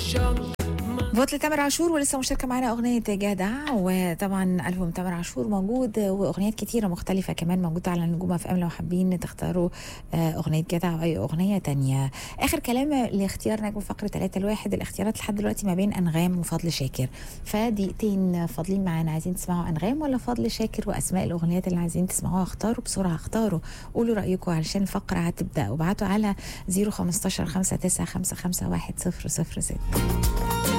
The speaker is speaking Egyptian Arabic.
فوت لتامر عاشور ولسه مشاركه معانا اغنيه جدع وطبعا البوم تامر عاشور موجود واغنيات كتيره مختلفه كمان موجوده على نجوم اف ام لو حابين تختاروا آه، اغنيه جدع او اي اغنيه تانية اخر كلام لاختيار نجم فقره 3 الواحد الاختيارات لحد دلوقتي ما بين انغام وفضل شاكر فدقيقتين فاضلين معانا عايزين تسمعوا انغام ولا فضل شاكر واسماء الاغنيات اللي عايزين تسمعوها اختاروا بسرعه اختاروا قولوا رايكم علشان الفقره هتبدا وابعتوا على 015 59 55 1 006